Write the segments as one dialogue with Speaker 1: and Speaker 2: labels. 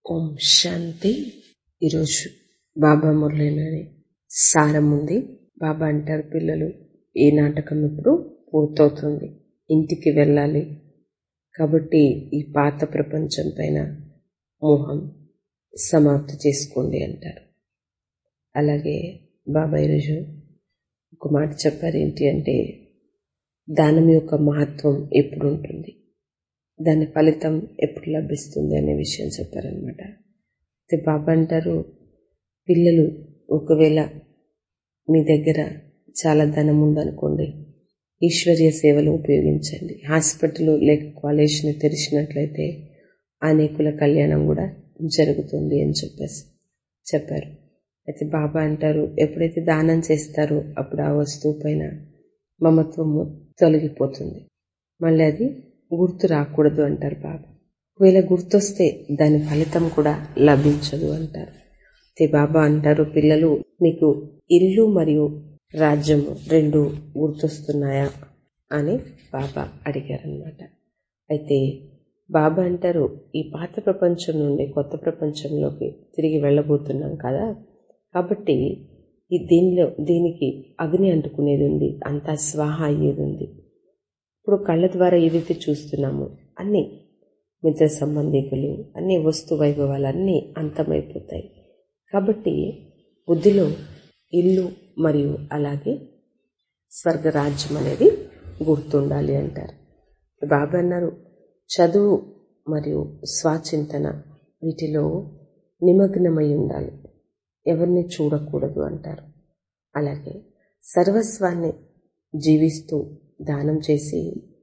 Speaker 1: ఓం శాంతి ఈరోజు బాబా మురళిలోని సారం ఉంది బాబా అంటారు పిల్లలు ఈ నాటకం ఇప్పుడు పూర్తవుతుంది ఇంటికి వెళ్ళాలి కాబట్టి ఈ పాత ప్రపంచం పైన మోహం సమాప్తి చేసుకోండి అంటారు అలాగే బాబా ఈరోజు ఒక మాట చెప్పారు ఏంటి అంటే దానం యొక్క మహత్వం ఎప్పుడు ఉంటుంది దాని ఫలితం ఎప్పుడు లభిస్తుంది అనే విషయం చెప్పారనమాట అయితే బాబా అంటారు పిల్లలు ఒకవేళ మీ దగ్గర చాలా ధనం ఉందనుకోండి ఈశ్వర్య సేవలు ఉపయోగించండి హాస్పిటల్ లేక కాలేజ్ని తెరిచినట్లయితే అనేకుల కళ్యాణం కూడా జరుగుతుంది అని చెప్పేసి చెప్పారు అయితే బాబా అంటారు ఎప్పుడైతే దానం చేస్తారో అప్పుడు ఆ వస్తువు పైన మమత్వము తొలగిపోతుంది మళ్ళీ అది గుర్తు రాకూడదు అంటారు బాబా ఒకవేళ గుర్తొస్తే దాని ఫలితం కూడా లభించదు అంటారు అయితే బాబా అంటారు పిల్లలు నీకు ఇల్లు మరియు రాజ్యము రెండు గుర్తొస్తున్నాయా అని బాబా అడిగారనమాట అయితే బాబా అంటారు ఈ పాత ప్రపంచం నుండి కొత్త ప్రపంచంలోకి తిరిగి వెళ్ళబోతున్నాం కదా కాబట్టి ఈ దీనిలో దీనికి అగ్ని అంటుకునేది ఉంది అంతా స్వాహ అయ్యేది ఉంది ఇప్పుడు కళ్ళ ద్వారా ఏదైతే చూస్తున్నామో అన్నీ మిత్ర సంబంధికులు అన్ని వస్తు వైభవాలు అన్నీ అంతమైపోతాయి కాబట్టి బుద్ధిలో ఇల్లు మరియు అలాగే స్వర్గరాజ్యం అనేది గుర్తుండాలి అంటారు బాబా అన్నారు చదువు మరియు స్వాచింతన వీటిలో నిమగ్నమై ఉండాలి ఎవరిని చూడకూడదు అంటారు అలాగే సర్వస్వాన్ని జీవిస్తూ దానం చేసి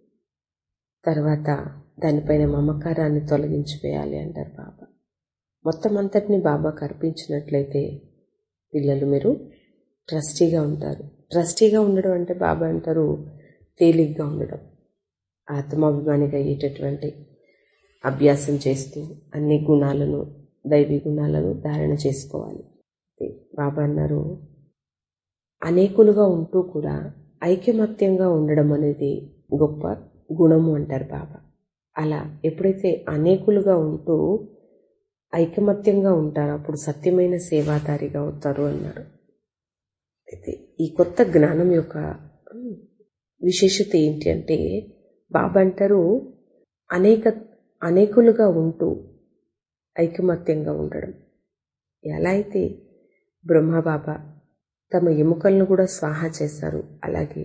Speaker 1: తర్వాత దానిపైన మమకారాన్ని తొలగించి వేయాలి అంటారు బాబా మొత్తం అంతటిని బాబాకు అర్పించినట్లయితే పిల్లలు మీరు ట్రస్టీగా ఉంటారు ట్రస్టీగా ఉండడం అంటే బాబా అంటారు తేలిగ్గా ఉండడం ఆత్మాభిమానిగా అయ్యేటటువంటి అభ్యాసం చేస్తూ అన్ని గుణాలను దైవీ గుణాలను ధారణ చేసుకోవాలి బాబా అన్నారు అనేకులుగా ఉంటూ కూడా ఐకమత్యంగా ఉండడం అనేది గొప్ప గుణము అంటారు బాబా అలా ఎప్పుడైతే అనేకులుగా ఉంటూ ఐకమత్యంగా ఉంటారో అప్పుడు సత్యమైన సేవాదారిగా అవుతారు అన్నారు అయితే ఈ కొత్త జ్ఞానం యొక్క విశేషత ఏంటి అంటే బాబా అంటారు అనేక అనేకులుగా ఉంటూ ఐకమత్యంగా ఉండడం ఎలా అయితే బ్రహ్మబాబా తమ ఎముకలను కూడా స్వాహ చేశారు అలాగే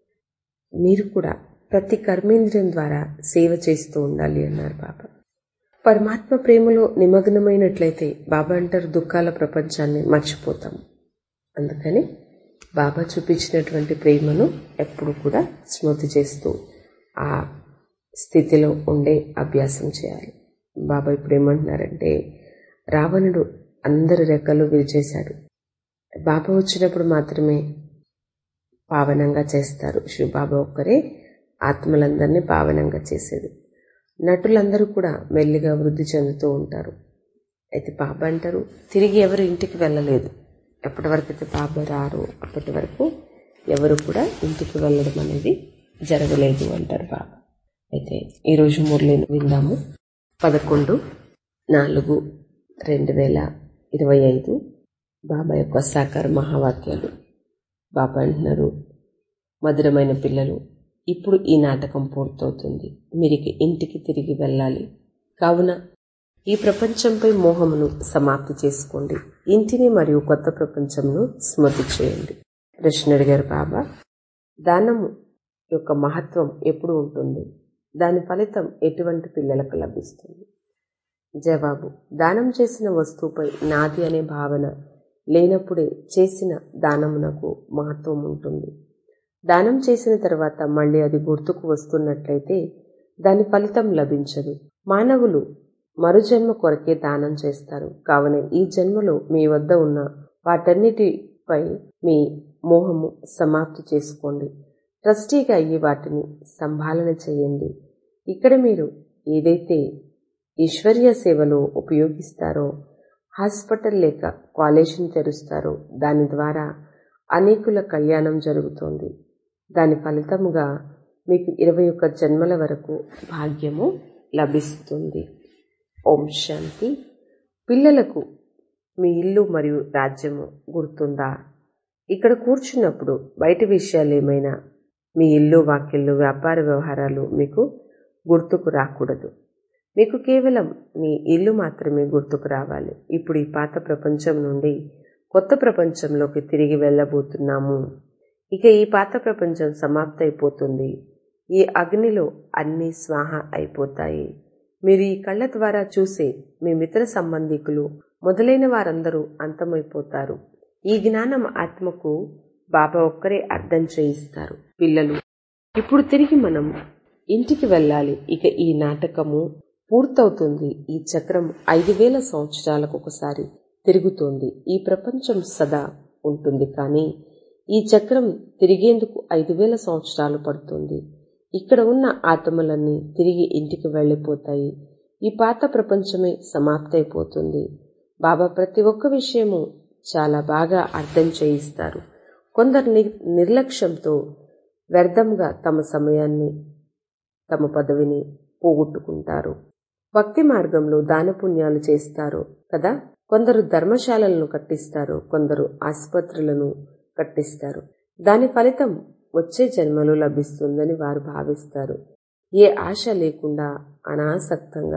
Speaker 1: మీరు కూడా ప్రతి కర్మేంద్రియం ద్వారా సేవ చేస్తూ ఉండాలి అన్నారు బాబా పరమాత్మ ప్రేమలో నిమగ్నమైనట్లయితే బాబా అంటారు దుఃఖాల ప్రపంచాన్ని మర్చిపోతాం అందుకని బాబా చూపించినటువంటి ప్రేమను ఎప్పుడు కూడా స్మృతి చేస్తూ ఆ స్థితిలో ఉండే అభ్యాసం చేయాలి బాబా ఇప్పుడు ఏమంటున్నారంటే రావణుడు అందరి రెక్కలు విరిచేశాడు బాబా వచ్చినప్పుడు మాత్రమే పావనంగా చేస్తారు శివబాబా ఒక్కరే ఆత్మలందరినీ పావనంగా చేసేది నటులందరూ కూడా మెల్లిగా వృద్ధి చెందుతూ ఉంటారు అయితే బాబా అంటారు తిరిగి ఎవరు ఇంటికి వెళ్ళలేదు ఎప్పటి వరకు అయితే బాబా రారు అప్పటి వరకు ఎవరు కూడా ఇంటికి వెళ్ళడం అనేది జరగలేదు అంటారు బాబా అయితే ఈరోజు మురళిని విందాము పదకొండు నాలుగు రెండు వేల ఇరవై ఐదు బాబా యొక్క సాకార మహావాక్యాలు బాబా అంటున్నారు మధురమైన పిల్లలు ఇప్పుడు ఈ నాటకం పూర్తవుతుంది మీరు ఇంటికి తిరిగి వెళ్ళాలి కావున ఈ ప్రపంచంపై మోహమును సమాప్తి చేసుకోండి ఇంటిని మరియు కొత్త ప్రపంచంను స్మృతి చేయండి కృష్ణుడి గారు బాబా దానము యొక్క మహత్వం ఎప్పుడు ఉంటుంది దాని ఫలితం ఎటువంటి పిల్లలకు లభిస్తుంది జవాబు దానం చేసిన వస్తువుపై నాది అనే భావన లేనప్పుడే చేసిన దానమునకు మహత్వం ఉంటుంది దానం చేసిన తర్వాత మళ్ళీ అది గుర్తుకు వస్తున్నట్లయితే దాని ఫలితం లభించదు మానవులు మరుజన్మ కొరకే దానం చేస్తారు కావున ఈ జన్మలో మీ వద్ద ఉన్న వాటన్నిటిపై మీ మోహము సమాప్తి చేసుకోండి ట్రస్టీగా అయ్యి వాటిని సంభాలన చేయండి ఇక్కడ మీరు ఏదైతే ఈశ్వర్య సేవలో ఉపయోగిస్తారో హాస్పిటల్ లేక కాలేజీని తెరుస్తారో దాని ద్వారా అనేకుల కళ్యాణం జరుగుతోంది దాని ఫలితముగా మీకు ఇరవై ఒక్క జన్మల వరకు భాగ్యము లభిస్తుంది ఓం శాంతి పిల్లలకు మీ ఇల్లు మరియు రాజ్యము గుర్తుందా ఇక్కడ కూర్చున్నప్పుడు బయటి విషయాలు ఏమైనా మీ ఇల్లు వాకిళ్ళు వ్యాపార వ్యవహారాలు మీకు గుర్తుకు రాకూడదు మీకు కేవలం మీ ఇల్లు మాత్రమే గుర్తుకు రావాలి ఇప్పుడు ఈ పాత ప్రపంచం నుండి కొత్త ప్రపంచంలోకి తిరిగి వెళ్ళబోతున్నాము ఇక ఈ పాత ప్రపంచం సమాప్తయిపోతుంది ఈ అగ్నిలో అన్ని స్వాహ అయిపోతాయి మీరు ఈ కళ్ళ ద్వారా చూసే మీ మిత్ర సంబంధికులు మొదలైన వారందరూ అంతమైపోతారు ఈ జ్ఞానం ఆత్మకు బాబా ఒక్కరే అర్థం చేయిస్తారు పిల్లలు ఇప్పుడు తిరిగి మనం ఇంటికి వెళ్ళాలి ఇక ఈ నాటకము పూర్తవుతుంది ఈ చక్రం ఐదు వేల సంవత్సరాలకు ఒకసారి తిరుగుతోంది ఈ ప్రపంచం సదా ఉంటుంది కానీ ఈ చక్రం తిరిగేందుకు ఐదు వేల సంవత్సరాలు పడుతుంది ఇక్కడ ఉన్న ఆత్మలన్నీ తిరిగి ఇంటికి వెళ్ళిపోతాయి ఈ పాత ప్రపంచమే సమాప్తయిపోతుంది బాబా ప్రతి ఒక్క విషయము చాలా బాగా అర్థం చేయిస్తారు కొందరు నిర్లక్ష్యంతో వ్యర్థంగా తమ సమయాన్ని తమ పదవిని పోగొట్టుకుంటారు భక్తి మార్గంలో దానపుణ్యాలు చేస్తారు కదా కొందరు ధర్మశాలలను కట్టిస్తారు కొందరు ఆసుపత్రులను కట్టిస్తారు దాని ఫలితం వచ్చే జన్మలో లభిస్తుందని వారు భావిస్తారు ఏ ఆశ లేకుండా అనాసక్తంగా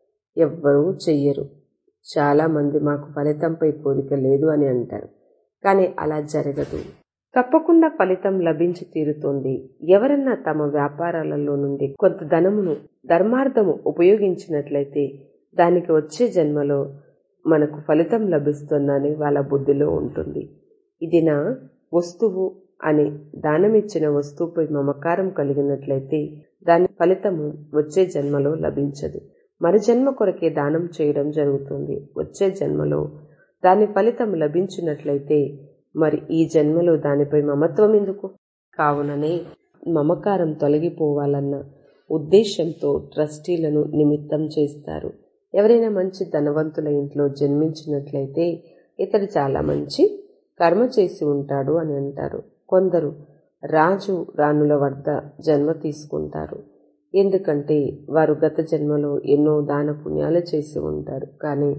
Speaker 1: ఎవ్వరూ చెయ్యరు చాలా మంది మాకు ఫలితంపై కోరిక లేదు అని అంటారు కానీ అలా జరగదు తప్పకుండా ఫలితం లభించి తీరుతోంది ఎవరన్నా తమ వ్యాపారాలలో నుండి కొంత ధనమును ధర్మార్థము ఉపయోగించినట్లయితే దానికి వచ్చే జన్మలో మనకు ఫలితం లభిస్తుందని వాళ్ళ బుద్ధిలో ఉంటుంది ఇది నా వస్తువు అని దానమిచ్చిన వస్తువుపై మమకారం కలిగినట్లయితే దాని ఫలితము వచ్చే జన్మలో లభించదు మరి జన్మ కొరకే దానం చేయడం జరుగుతుంది వచ్చే జన్మలో దాని ఫలితం లభించినట్లయితే మరి ఈ జన్మలో దానిపై మమత్వం ఎందుకు కావుననే మమకారం తొలగిపోవాలన్న ఉద్దేశంతో ట్రస్టీలను నిమిత్తం చేస్తారు ఎవరైనా మంచి ధనవంతుల ఇంట్లో జన్మించినట్లయితే ఇతడు చాలా మంచి కర్మ చేసి ఉంటాడు అని అంటారు కొందరు రాజు రాణుల వద్ద జన్మ తీసుకుంటారు ఎందుకంటే వారు గత జన్మలో ఎన్నో దాన పుణ్యాలు చేసి ఉంటారు కానీ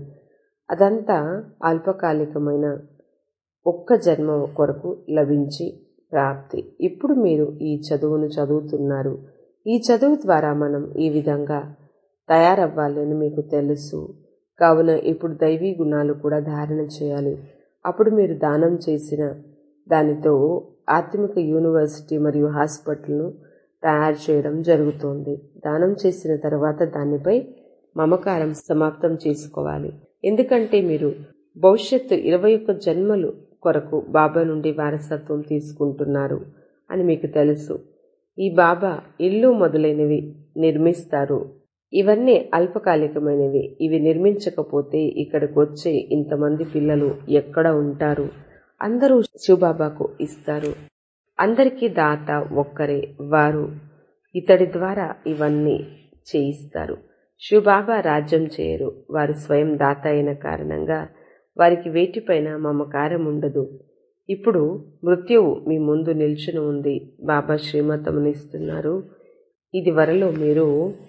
Speaker 1: అదంతా అల్పకాలికమైన ఒక్క జన్మ కొరకు లభించి ప్రాప్తి ఇప్పుడు మీరు ఈ చదువును చదువుతున్నారు ఈ చదువు ద్వారా మనం ఈ విధంగా తయారవ్వాలని మీకు తెలుసు కావున ఇప్పుడు దైవీ గుణాలు కూడా ధారణ చేయాలి అప్పుడు మీరు దానం చేసిన దానితో ఆత్మిక యూనివర్సిటీ మరియు హాస్పిటల్ను తయారు చేయడం జరుగుతోంది దానం చేసిన తర్వాత దానిపై మమకారం సమాప్తం చేసుకోవాలి ఎందుకంటే మీరు భవిష్యత్తు ఇరవై ఒక్క జన్మలు కొరకు బాబా నుండి వారసత్వం తీసుకుంటున్నారు అని మీకు తెలుసు ఈ బాబా ఇల్లు మొదలైనవి నిర్మిస్తారు ఇవన్నీ అల్పకాలికమైనవి ఇవి నిర్మించకపోతే ఇక్కడికి వచ్చే ఇంతమంది పిల్లలు ఎక్కడ ఉంటారు అందరూ శివబాబాకు ఇస్తారు అందరికీ దాత ఒక్కరే వారు ఇతడి ద్వారా ఇవన్నీ చేయిస్తారు శివబాబా రాజ్యం చేయరు వారు స్వయం దాత అయిన కారణంగా వారికి వేటిపైన మమకారం ఉండదు ఇప్పుడు మృత్యువు మీ ముందు నిల్చుని ఉంది బాబా శ్రీమతమునిస్తున్నారు ఇది వరలో మీరు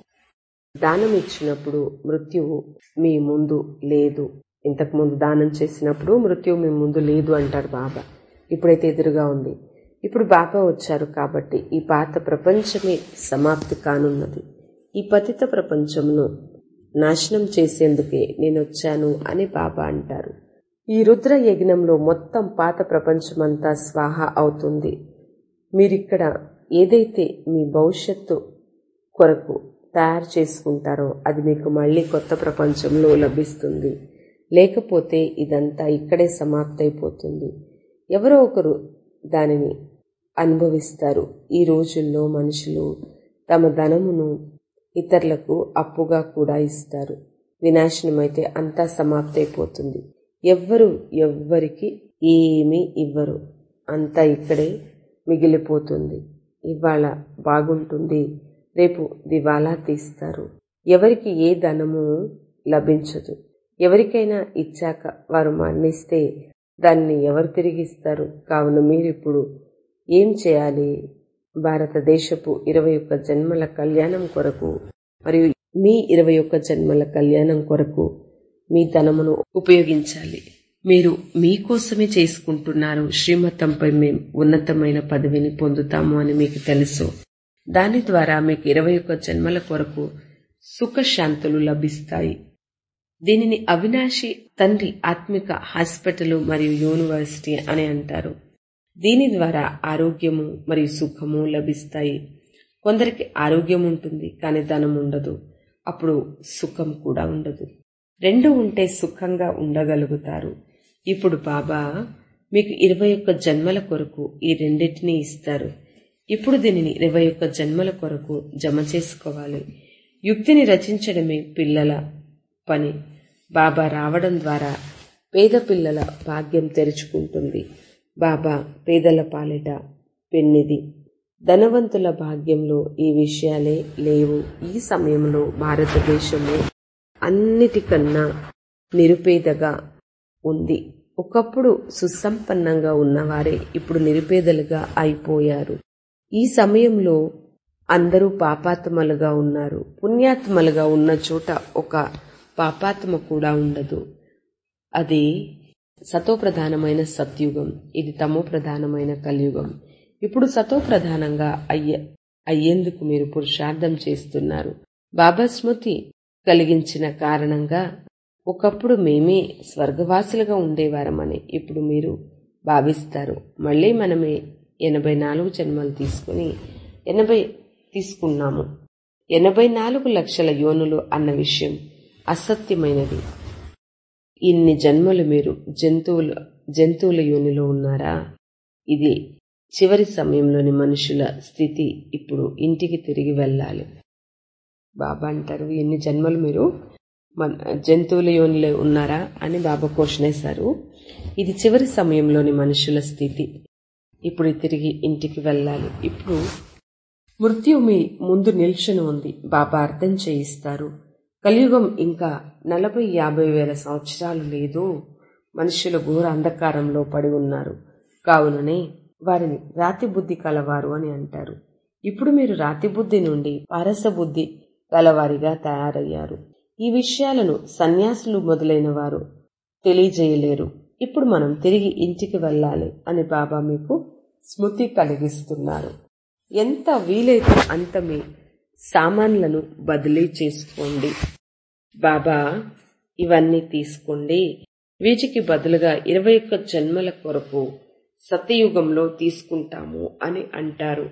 Speaker 1: దానం ఇచ్చినప్పుడు మృత్యువు మీ ముందు లేదు ఇంతకుముందు దానం చేసినప్పుడు మృత్యువు మీ ముందు లేదు అంటారు బాబా ఇప్పుడైతే ఎదురుగా ఉంది ఇప్పుడు బాబా వచ్చారు కాబట్టి ఈ పాత ప్రపంచమే సమాప్తి కానున్నది ఈ పతిత ప్రపంచమును నాశనం చేసేందుకే నేను వచ్చాను అని బాబా అంటారు ఈ రుద్ర యజ్ఞంలో మొత్తం పాత ప్రపంచమంతా స్వాహ అవుతుంది మీరిక్కడ ఏదైతే మీ భవిష్యత్తు కొరకు తయారు చేసుకుంటారో అది మీకు మళ్ళీ కొత్త ప్రపంచంలో లభిస్తుంది లేకపోతే ఇదంతా ఇక్కడే సమాప్తయిపోతుంది ఎవరో ఒకరు దానిని అనుభవిస్తారు ఈ రోజుల్లో మనుషులు తమ ధనమును ఇతరులకు అప్పుగా కూడా ఇస్తారు వినాశనమైతే అంతా సమాప్తయిపోతుంది ఎవ్వరు ఎవ్వరికి ఏమీ ఇవ్వరు అంతా ఇక్కడే మిగిలిపోతుంది ఇవాళ బాగుంటుంది రేపు దివాలా తీస్తారు ఎవరికి ఏ ధనము లభించదు ఎవరికైనా ఇచ్చాక వారు మరణిస్తే దాన్ని ఎవరు తిరిగిస్తారు కావున మీరిప్పుడు ఏం చేయాలి భారతదేశపు ఇరవై ఒక్క జన్మల కళ్యాణం కొరకు మరియు మీ ఇరవై ఒక్క జన్మల కళ్యాణం కొరకు మీ ధనమును ఉపయోగించాలి మీరు మీకోసమే చేసుకుంటున్నారు శ్రీమతంపై మేం ఉన్నతమైన పదవిని పొందుతాము అని మీకు తెలుసు దాని ద్వారా మీకు ఇరవై ఒక్క జన్మల కొరకు సుఖశాంతులు లభిస్తాయి దీనిని అవినాశి తండ్రి ఆత్మిక హాస్పిటల్ మరియు యూనివర్సిటీ అని అంటారు దీని ద్వారా ఆరోగ్యము మరియు సుఖము లభిస్తాయి కొందరికి ఆరోగ్యం ఉంటుంది కానీ ధనం ఉండదు అప్పుడు సుఖం కూడా ఉండదు రెండు ఉంటే సుఖంగా ఉండగలుగుతారు ఇప్పుడు బాబా మీకు ఇరవై ఒక్క జన్మల కొరకు ఈ రెండింటినీ ఇస్తారు ఇప్పుడు దీనిని ఇరవై ఒక్క జన్మల కొరకు జమ చేసుకోవాలి యుక్తిని రచించడమే పిల్లల పని బాబా రావడం ద్వారా పేద పిల్లల భాగ్యం తెరుచుకుంటుంది బాబా పేదల పాలిట పెన్నిది ధనవంతుల భాగ్యంలో ఈ విషయాలే లేవు ఈ సమయంలో భారతదేశంలో అన్నిటికన్నా నిరుపేదగా ఉంది ఒకప్పుడు సుసంపన్నంగా ఉన్నవారే ఇప్పుడు నిరుపేదలుగా అయిపోయారు ఈ సమయంలో అందరూ పాపాత్మలుగా ఉన్నారు పుణ్యాత్మలుగా ఉన్న చోట ఒక పాపాత్మ కూడా ఉండదు అది సతో ప్రధానమైన సత్యుగం ఇది తమో ప్రధానమైన కలియుగం ఇప్పుడు సతో ప్రధానంగా అయ్య అయ్యేందుకు మీరు పురుషార్థం చేస్తున్నారు బాబా స్మృతి కలిగించిన కారణంగా ఒకప్పుడు మేమే స్వర్గవాసులుగా ఉండేవారమని ఇప్పుడు మీరు భావిస్తారు మళ్ళీ మనమే ఎనభై నాలుగు జన్మలు తీసుకుని ఎనభై తీసుకున్నాము ఎనభై నాలుగు లక్షల యోనులు అన్న విషయం అసత్యమైనది ఇన్ని జన్మలు మీరు జంతువుల జంతువుల యోనిలో ఉన్నారా ఇది చివరి సమయంలోని మనుషుల స్థితి ఇప్పుడు ఇంటికి తిరిగి వెళ్ళాలి బాబా అంటారు ఎన్ని జన్మలు మీరు మన జంతువుల యోనిలో ఉన్నారా అని బాబా క్వశ్చన్ వేశారు ఇది చివరి సమయంలోని మనుషుల స్థితి ఇప్పుడు తిరిగి ఇంటికి వెళ్ళాలి ఇప్పుడు మృత్యు మీ ముందు నిల్చుని ఉంది బాబా అర్థం చేయిస్తారు కలియుగం ఇంకా నలభై యాభై వేల సంవత్సరాలు లేదు మనుషులు ఘోర అంధకారంలో పడి ఉన్నారు కావుననే వారిని రాతి బుద్ధి కలవారు అని అంటారు ఇప్పుడు మీరు రాతి బుద్ధి నుండి పారస బుద్ధి కలవారిగా తయారయ్యారు ఈ విషయాలను సన్యాసులు మొదలైన వారు తెలియజేయలేరు ఇప్పుడు మనం తిరిగి ఇంటికి వెళ్ళాలి అని బాబా మీకు స్మృతి కలిగిస్తున్నారు ఎంత వీలైతే అంత మీ సామాన్లను బదిలీ చేసుకోండి బాబా ఇవన్నీ తీసుకోండి వీటికి బదులుగా ఇరవై ఒక్క జన్మల కొరకు సత్యయుగంలో తీసుకుంటాము అని అంటారు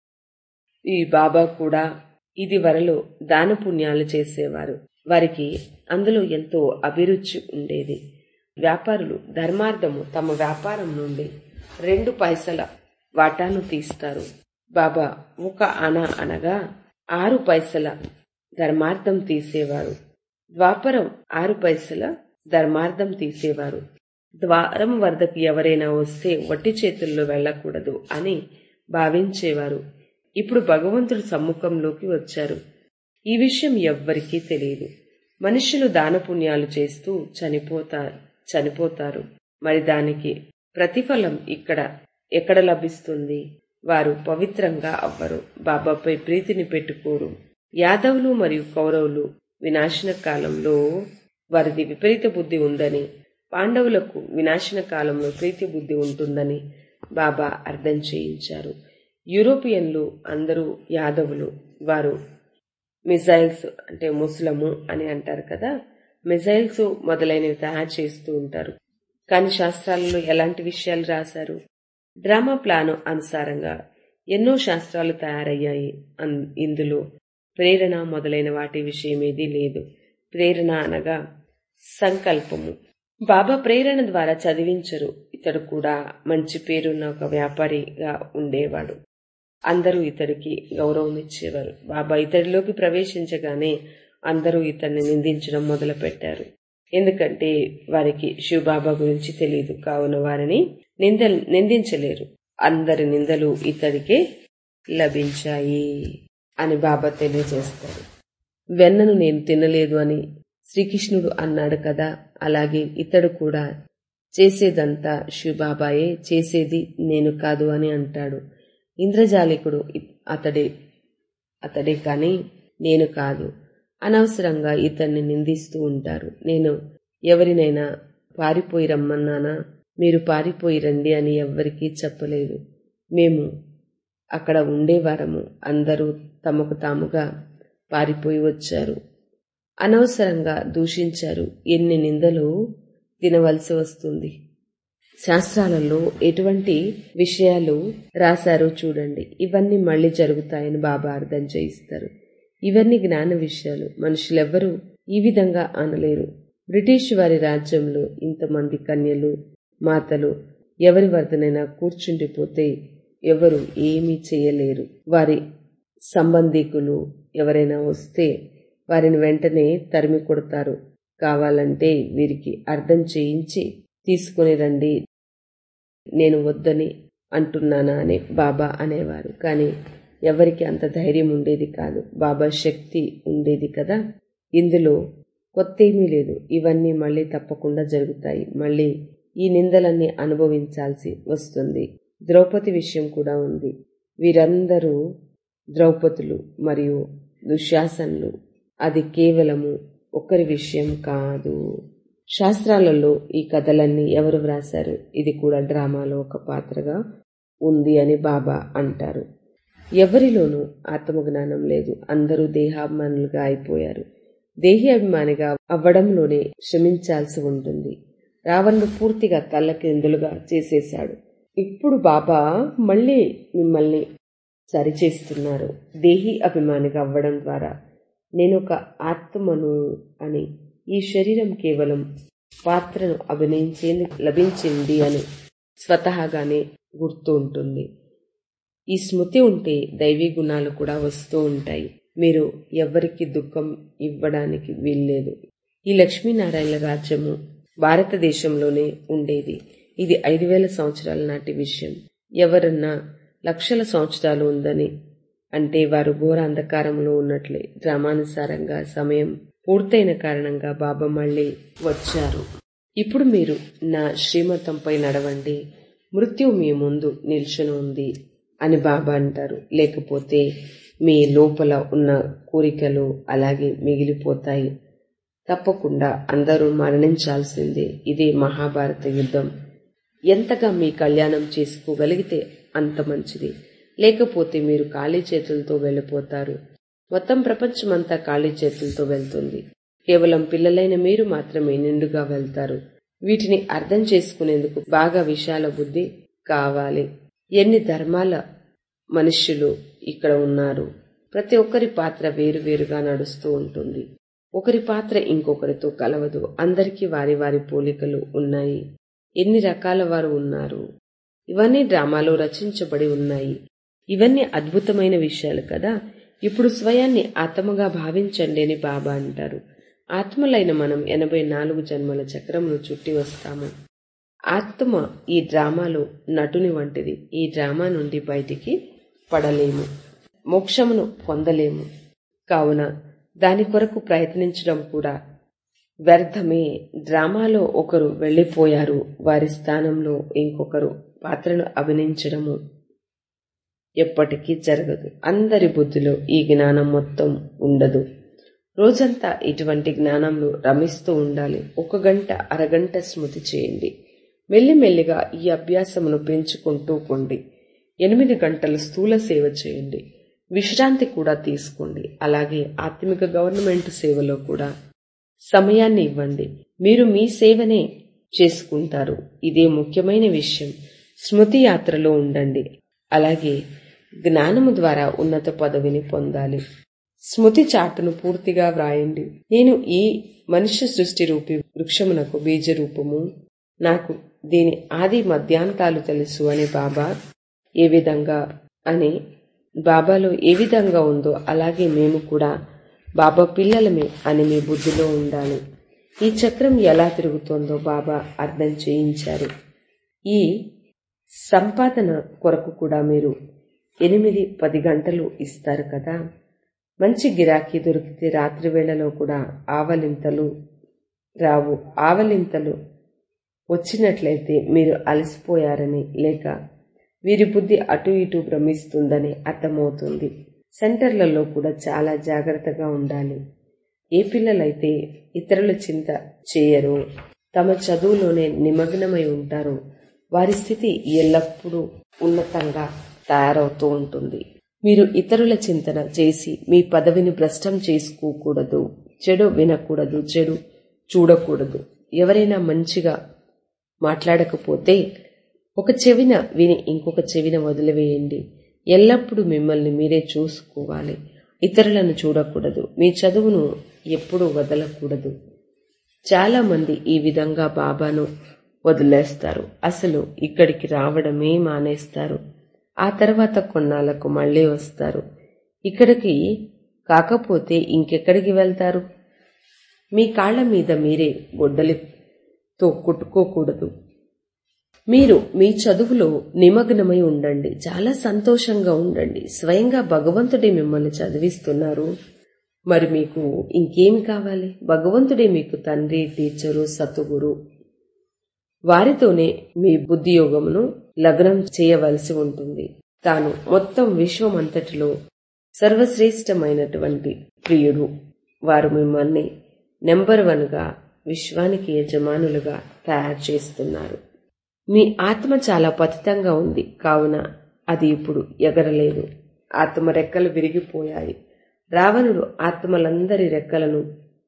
Speaker 1: ఈ బాబా కూడా ఇది వరలో దాన పుణ్యాలు చేసేవారు వారికి అందులో ఎంతో అభిరుచి ఉండేది వ్యాపారులు ధర్మార్థము తమ వ్యాపారం నుండి రెండు పైసల వాటాను తీస్తారు బాబా ఒక అన అనగా ఆరు పైసల ధర్మార్థం తీసేవారు ద్వాపరం ఆరు పైసల ధర్మార్థం తీసేవారు ద్వారం వద్దకు ఎవరైనా వస్తే వట్టి చేతుల్లో వెళ్ళకూడదు అని భావించేవారు ఇప్పుడు భగవంతుడు సమ్ముఖంలోకి వచ్చారు ఈ విషయం ఎవ్వరికీ తెలియదు మనుషులు దానపుణ్యాలు చేస్తూ చనిపోతా చనిపోతారు మరి దానికి ప్రతిఫలం ఇక్కడ ఎక్కడ లభిస్తుంది వారు పవిత్రంగా అవ్వరు బాబాపై ప్రీతిని పెట్టుకోరు యాదవులు మరియు కౌరవులు వినాశన కాలంలో వారిది విపరీత బుద్ధి ఉందని పాండవులకు వినాశన కాలంలో ప్రీతి బుద్ధి ఉంటుందని బాబా అర్థం చేయించారు యూరోపియన్లు అందరూ యాదవులు వారు మిజైల్స్ అంటే ముస్లము అని అంటారు కదా మిజైల్స్ మొదలైనవి తయారు చేస్తూ ఉంటారు కానీ శాస్త్రాలలో ఎలాంటి విషయాలు రాశారు డ్రామా ప్లాను అనుసారంగా ఎన్నో శాస్త్రాలు తయారయ్యాయి ఇందులో ప్రేరణ మొదలైన వాటి విషయమేదీ లేదు ప్రేరణ అనగా సంకల్పము బాబా ప్రేరణ ద్వారా చదివించరు ఇతడు కూడా మంచి పేరున్న ఒక వ్యాపారిగా ఉండేవాడు అందరూ ఇతడికి గౌరవం ఇచ్చేవారు బాబా ఇతడిలోకి ప్రవేశించగానే అందరూ ఇతన్ని నిందించడం మొదలుపెట్టారు ఎందుకంటే వారికి శివబాబా గురించి తెలియదు కావున వారిని నింద నిందించలేరు అందరి నిందలు ఇతడికే లభించాయి అని బాబా తెలియజేస్తారు వెన్నను నేను తినలేదు అని శ్రీకృష్ణుడు అన్నాడు కదా అలాగే ఇతడు కూడా చేసేదంతా శివబాబాయే చేసేది నేను కాదు అని అంటాడు ఇంద్రజాలికుడు అతడే అతడే కానీ నేను కాదు అనవసరంగా ఇతన్ని నిందిస్తూ ఉంటారు నేను ఎవరినైనా పారిపోయి రమ్మన్నానా మీరు పారిపోయి రండి అని ఎవ్వరికీ చెప్పలేదు మేము అక్కడ ఉండేవారము అందరూ తమకు తాముగా పారిపోయి వచ్చారు అనవసరంగా దూషించారు ఎన్ని నిందలు తినవలసి వస్తుంది శాస్త్రాలలో ఎటువంటి విషయాలు రాశారో చూడండి ఇవన్నీ మళ్ళీ జరుగుతాయని బాబా అర్థం చేయిస్తారు ఇవన్నీ జ్ఞాన విషయాలు మనుషులెవ్వరూ ఈ విధంగా అనలేరు బ్రిటిష్ వారి రాజ్యంలో ఇంతమంది కన్యలు మాతలు ఎవరి వద్దనైనా కూర్చుండిపోతే ఎవరు ఏమీ చేయలేరు వారి సంబంధికులు ఎవరైనా వస్తే వారిని వెంటనే తరిమి కొడతారు కావాలంటే వీరికి అర్థం చేయించి తీసుకుని రండి నేను వద్దని అంటున్నానా అని బాబా అనేవారు కానీ ఎవరికి అంత ధైర్యం ఉండేది కాదు బాబా శక్తి ఉండేది కదా ఇందులో కొత్త ఏమీ లేదు ఇవన్నీ మళ్ళీ తప్పకుండా జరుగుతాయి మళ్ళీ ఈ నిందలన్నీ అనుభవించాల్సి వస్తుంది ద్రౌపది విషయం కూడా ఉంది వీరందరూ ద్రౌపదులు మరియు దుశ్శాసనులు అది కేవలము ఒకరి విషయం కాదు శాస్త్రాలలో ఈ కథలన్నీ ఎవరు వ్రాశారు ఇది కూడా డ్రామాలో ఒక పాత్రగా ఉంది అని బాబా అంటారు ఎవరిలోనూ ఆత్మజ్ఞానం లేదు అందరూ దేహాభిమానులుగా అయిపోయారు దేహి అభిమానిగా అవ్వడంలోనే శ్రమించాల్సి ఉంటుంది రావణ్ను పూర్తిగా తల్లకిందులుగా చేసేశాడు ఇప్పుడు బాబా మళ్ళీ మిమ్మల్ని సరిచేస్తున్నారు దేహి అభిమానిగా అవ్వడం ద్వారా నేను ఒక ఆత్మను అని ఈ శరీరం కేవలం పాత్రను అభినయించేందుకు లభించింది అని స్వతహాగానే గుర్తు ఉంటుంది ఈ స్మృతి ఉంటే దైవీ గుణాలు కూడా వస్తూ ఉంటాయి మీరు ఎవ్వరికి దుఃఖం ఇవ్వడానికి వీల్లేదు ఈ లక్ష్మీనారాయణ రాజ్యము భారతదేశంలోనే ఉండేది ఇది ఐదు వేల సంవత్సరాల నాటి విషయం ఎవరన్నా లక్షల సంవత్సరాలు ఉందని అంటే వారు ఘోర అంధకారంలో ఉన్నట్లే డ్రామానుసారంగా సమయం పూర్తయిన కారణంగా బాబా మళ్ళీ వచ్చారు ఇప్పుడు మీరు నా శ్రీమతంపై నడవండి మృత్యు మీ ముందు నిల్చుని ఉంది అని బాబా అంటారు లేకపోతే మీ లోపల ఉన్న కోరికలు అలాగే మిగిలిపోతాయి తప్పకుండా అందరూ మరణించాల్సిందే ఇదే మహాభారత యుద్ధం ఎంతగా మీ కళ్యాణం చేసుకోగలిగితే అంత మంచిది లేకపోతే మీరు ఖాళీ చేతులతో వెళ్ళిపోతారు మొత్తం ప్రపంచమంతా ఖాళీ చేతులతో వెళ్తుంది కేవలం పిల్లలైన మీరు మాత్రమే నిండుగా వెళ్తారు వీటిని అర్థం చేసుకునేందుకు బాగా విశాల బుద్ధి కావాలి ఎన్ని ధర్మాల మనుష్యులు ఇక్కడ ఉన్నారు ప్రతి ఒక్కరి పాత్ర వేరువేరుగా నడుస్తూ ఉంటుంది ఒకరి పాత్ర ఇంకొకరితో కలవదు అందరికీ వారి వారి పోలికలు ఉన్నాయి ఎన్ని రకాల వారు ఉన్నారు ఇవన్నీ డ్రామాలో రచించబడి ఉన్నాయి ఇవన్నీ అద్భుతమైన విషయాలు కదా ఇప్పుడు స్వయాన్ని ఆత్మగా భావించండి అని బాబా అంటారు ఆత్మలైన మనం ఎనభై నాలుగు జన్మల చక్రమును చుట్టి వస్తాము ఆత్మ ఈ డ్రామాలో నటుని వంటిది ఈ డ్రామా నుండి బయటికి పడలేము మోక్షమును పొందలేము కావున దాని కొరకు ప్రయత్నించడం కూడా వ్యర్థమే డ్రామాలో ఒకరు వెళ్ళిపోయారు వారి స్థానంలో ఇంకొకరు పాత్రను అభినయించడము ఎప్పటికీ జరగదు అందరి బుద్ధిలో ఈ జ్ఞానం మొత్తం ఉండదు రోజంతా ఇటువంటి జ్ఞానంలో రమిస్తూ ఉండాలి ఒక గంట అరగంట స్మృతి చేయండి మెల్లిమెల్లిగా ఈ అభ్యాసమును పెంచుకుంటూ కొండి ఎనిమిది గంటలు స్థూల సేవ చేయండి విశ్రాంతి కూడా తీసుకోండి అలాగే ఆత్మిక గవర్నమెంట్ సేవలో కూడా సమయాన్ని ఇవ్వండి మీరు మీ సేవనే చేసుకుంటారు ఇదే ముఖ్యమైన విషయం స్మృతి యాత్రలో ఉండండి అలాగే జ్ఞానము ద్వారా ఉన్నత పదవిని పొందాలి స్మృతి చాటును పూర్తిగా వ్రాయండి నేను ఈ మనుష్య సృష్టి రూపి వృక్షమునకు బీజ రూపము నాకు దీని ఆది మధ్యాంతాలు తెలుసు అని బాబా ఏ విధంగా అని బాబాలో ఏ విధంగా ఉందో అలాగే మేము కూడా బాబా పిల్లలమే అని మీ బుద్ధిలో ఉండాలి ఈ చక్రం ఎలా తిరుగుతోందో బాబా అర్థం చేయించారు ఈ సంపాదన కొరకు కూడా మీరు ఎనిమిది పది గంటలు ఇస్తారు కదా మంచి గిరాకీ దొరికితే రాత్రి వేళలో కూడా ఆవలింతలు రావు ఆవలింతలు వచ్చినట్లయితే మీరు అలసిపోయారని లేక వీరి బుద్ధి అటు ఇటు భ్రమిస్తుందని అర్థమవుతుంది సెంటర్లలో కూడా చాలా జాగ్రత్తగా ఉండాలి ఏ పిల్లలైతే ఇతరుల చింత చేయరో తమ చదువులోనే నిమగ్నమై ఉంటారో వారి స్థితి ఎల్లప్పుడూ ఉన్నతంగా తయారవుతూ ఉంటుంది మీరు ఇతరుల చింతన చేసి మీ పదవిని భ్రష్టం చేసుకోకూడదు చెడు వినకూడదు చెడు చూడకూడదు ఎవరైనా మంచిగా మాట్లాడకపోతే ఒక చెవిన విని ఇంకొక చెవిన వదిలివేయండి ఎల్లప్పుడూ మిమ్మల్ని మీరే చూసుకోవాలి ఇతరులను చూడకూడదు మీ చదువును ఎప్పుడూ వదలకూడదు చాలా మంది ఈ విధంగా బాబాను వదిలేస్తారు అసలు ఇక్కడికి రావడమే మానేస్తారు ఆ తర్వాత కొన్నాళ్లకు మళ్ళీ వస్తారు ఇక్కడికి కాకపోతే ఇంకెక్కడికి వెళ్తారు మీ కాళ్ళ మీద మీరే గొడ్డలితో కొట్టుకోకూడదు మీరు మీ చదువులో నిమగ్నమై ఉండండి చాలా సంతోషంగా ఉండండి స్వయంగా భగవంతుడే మిమ్మల్ని చదివిస్తున్నారు మరి మీకు ఇంకేమి కావాలి భగవంతుడే మీకు తండ్రి టీచరు సతుగురు వారితోనే మీ బుద్ధి యోగమును లగ్నం చేయవలసి ఉంటుంది తాను మొత్తం విశ్వం అంతటిలో సర్వశ్రేష్టమైనటువంటి ప్రియుడు వారు మిమ్మల్ని నెంబర్ వన్గా విశ్వానికి యజమానులుగా తయారు చేస్తున్నారు మీ ఆత్మ చాలా పతితంగా ఉంది కావున అది ఇప్పుడు ఎగరలేదు ఆత్మ రెక్కలు విరిగిపోయాయి రావణుడు ఆత్మలందరి రెక్కలను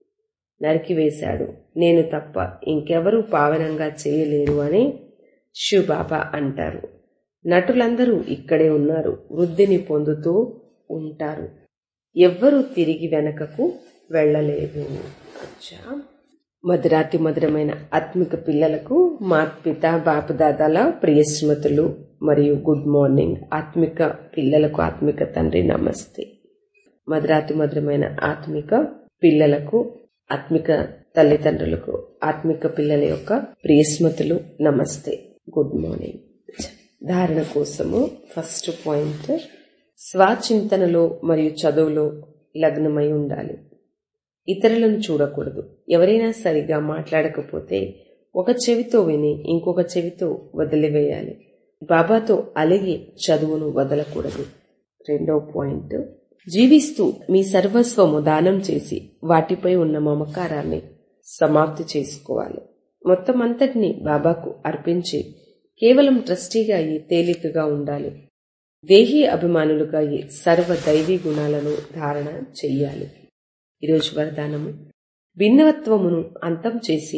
Speaker 1: నరికివేశాడు నేను తప్ప ఇంకెవరూ పావనంగా చేయలేరు అని శివబాబా అంటారు నటులందరూ ఇక్కడే ఉన్నారు వృద్ధిని పొందుతూ ఉంటారు ఎవ్వరూ తిరిగి వెనకకు వెళ్ళలేరు అచ్చా మధురాతి మధురమైన ఆత్మిక పిల్లలకు మా పిత బాపదాదాల ప్రియస్మతులు మరియు గుడ్ మార్నింగ్ ఆత్మిక పిల్లలకు ఆత్మిక తండ్రి నమస్తే మధురాతి మధురమైన ఆత్మిక పిల్లలకు ఆత్మిక తల్లిదండ్రులకు ఆత్మిక పిల్లల యొక్క ప్రియస్మతులు నమస్తే గుడ్ మార్నింగ్ ధారణ కోసము ఫస్ట్ పాయింట్ స్వచింతనలో మరియు చదువులో లగ్నమై ఉండాలి ఇతరులను చూడకూడదు ఎవరైనా సరిగా మాట్లాడకపోతే ఒక చెవితో విని ఇంకొక చెవితో వదిలివేయాలి బాబాతో అలిగి చదువును వదలకూడదు రెండో పాయింట్ జీవిస్తూ మీ సర్వస్వము దానం చేసి వాటిపై ఉన్న మమకారాన్ని సమాప్తి చేసుకోవాలి మొత్తం అంతటిని బాబాకు అర్పించి కేవలం ట్రస్టీగా అయ్యి తేలికగా ఉండాలి దేహీ అభిమానులుగా అయ్యి సర్వ దైవీ గుణాలను ధారణ చెయ్యాలి ఈరోజు వరదానము భిన్నత్వమును అంతం చేసి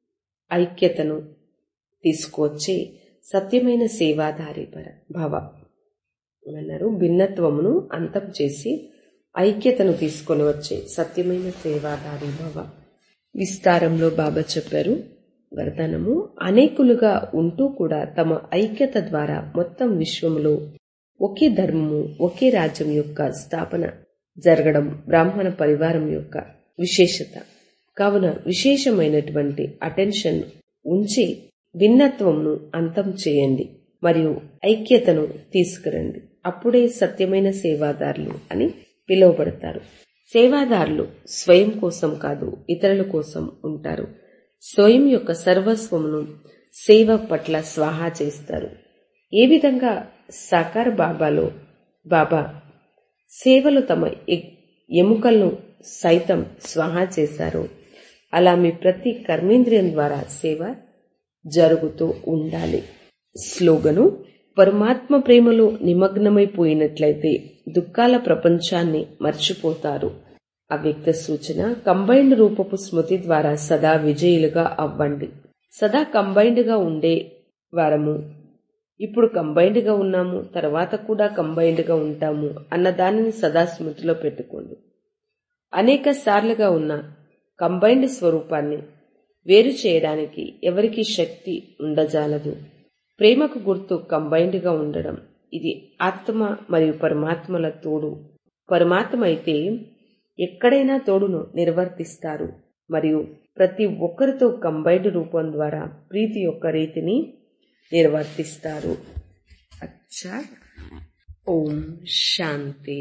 Speaker 1: ఐక్యతను తీసుకువచ్చే సత్యమైన సేవాధారి పర భవ అన్నారు భిన్నత్వమును అంతం చేసి ఐక్యతను తీసుకొని వచ్చే సత్యమైన సేవాధారి భవ విస్తారంలో బాబా చెప్పారు వరదానము అనేకులుగా ఉంటూ కూడా తమ ఐక్యత ద్వారా మొత్తం విశ్వములో ఒకే ధర్మము ఒకే రాజ్యం యొక్క స్థాపన జరగడం బ్రాహ్మణ పరివారం యొక్క విశేషత కావున విశేషమైనటువంటి అటెన్షన్ ఉంచి భిన్నత్వంను అంతం చేయండి మరియు ఐక్యతను తీసుకురండి అప్పుడే సత్యమైన సేవాదారులు అని పిలువబడతారు సేవాదారులు స్వయం కోసం కాదు ఇతరుల కోసం ఉంటారు స్వయం యొక్క సర్వస్వమును సేవ పట్ల స్వాహా చేస్తారు ఏ విధంగా సాకార బాబాలో బాబా సేవలు తమ ఎముకలను సైతం స్వాహా చేశారు అలా మీ ప్రతి కర్మేంద్రియం ద్వారా సేవ జరుగుతూ ఉండాలి స్లోగను పరమాత్మ ప్రేమలో నిమగ్నమైపోయినట్లయితే దుఃఖాల ప్రపంచాన్ని మర్చిపోతారు అవ్యక్త సూచన కంబైన్డ్ రూపపు స్మృతి ద్వారా సదా విజయులుగా అవ్వండి సదా కంబైన్డ్ గా ఉండే వారము ఇప్పుడు కంబైన్డ్ గా ఉన్నాము తర్వాత కూడా కంబైన్డ్ గా ఉంటాము అన్న దానిని సదా స్మృతిలో పెట్టుకోండి అనేక సార్లుగా ఉన్న కంబైన్డ్ స్వరూపాన్ని వేరు చేయడానికి ఎవరికి శక్తి ఉండజాలదు ప్రేమకు గుర్తు కంబైన్డ్ గా ఉండడం ఇది ఆత్మ మరియు పరమాత్మల తోడు పరమాత్మ అయితే ఎక్కడైనా తోడును నిర్వర్తిస్తారు మరియు ప్రతి ఒక్కరితో కంబైన్డ్ రూపం ద్వారా ప్రీతి యొక్క రీతిని నిర్వర్తిస్తారు అచ్చా ఓం శాంతి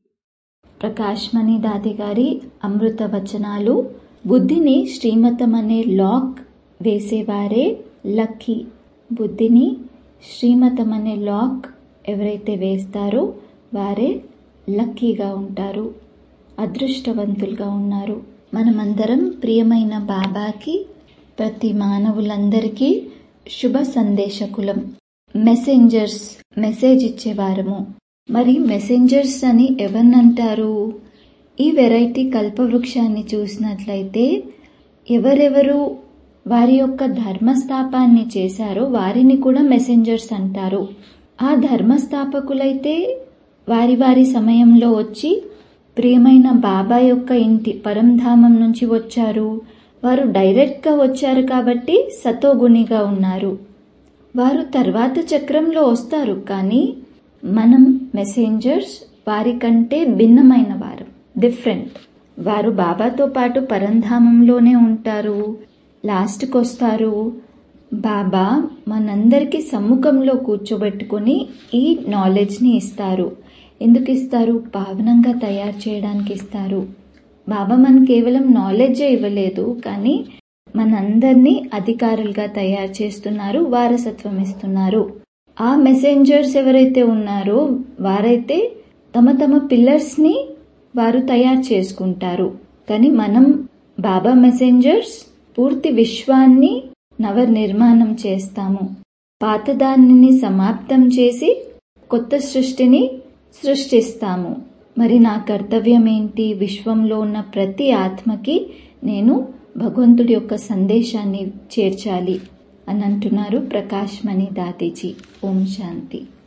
Speaker 2: ప్రకాశ్మణి దాది గారి అమృత వచనాలు బుద్ధిని శ్రీమతం అనే లాక్ వేసేవారే లక్కీ బుద్ధిని శ్రీమతం అనే లాక్ ఎవరైతే వేస్తారో వారే లక్కీగా ఉంటారు అదృష్టవంతులుగా ఉన్నారు మనమందరం ప్రియమైన బాబాకి ప్రతి మానవులందరికీ శుభ సందేశకులం మెసెంజర్స్ మెసేజ్ ఇచ్చేవారము మరి మెసెంజర్స్ అని ఎవరినంటారు ఈ వెరైటీ కల్పవృక్షాన్ని చూసినట్లయితే ఎవరెవరు వారి యొక్క ధర్మస్థాపాన్ని చేశారో వారిని కూడా మెసెంజర్స్ అంటారు ఆ ధర్మస్థాపకులైతే వారి వారి సమయంలో వచ్చి ప్రియమైన బాబా యొక్క ఇంటి పరంధామం నుంచి వచ్చారు వారు డైరెక్ట్గా వచ్చారు కాబట్టి సతోగుణిగా ఉన్నారు వారు తర్వాత చక్రంలో వస్తారు కానీ మనం మెసెంజర్స్ వారి కంటే భిన్నమైన వారు డిఫరెంట్ వారు బాబాతో పాటు పరంధామంలోనే ఉంటారు లాస్ట్కి వస్తారు బాబా మనందరికీ సమ్ముఖంలో కూర్చోబెట్టుకొని ఈ నాలెడ్జ్ని ఇస్తారు ఎందుకు ఇస్తారు పావనంగా తయారు చేయడానికి ఇస్తారు బాబా మన కేవలం నాలెడ్జే ఇవ్వలేదు కానీ మనందరినీ అధికారులుగా తయారు చేస్తున్నారు వారసత్వం ఇస్తున్నారు ఆ మెసెంజర్స్ ఎవరైతే ఉన్నారో వారైతే తమ తమ పిల్లర్స్ని వారు తయారు చేసుకుంటారు కానీ మనం బాబా మెసెంజర్స్ పూర్తి విశ్వాన్ని నవనిర్మాణం చేస్తాము పాతదానిని సమాప్తం చేసి కొత్త సృష్టిని సృష్టిస్తాము మరి నా కర్తవ్యం ఏంటి విశ్వంలో ఉన్న ప్రతి ఆత్మకి నేను భగవంతుడి యొక్క సందేశాన్ని చేర్చాలి అని అంటున్నారు ప్రకాష్ మణి దాతీజీ ఓం శాంతి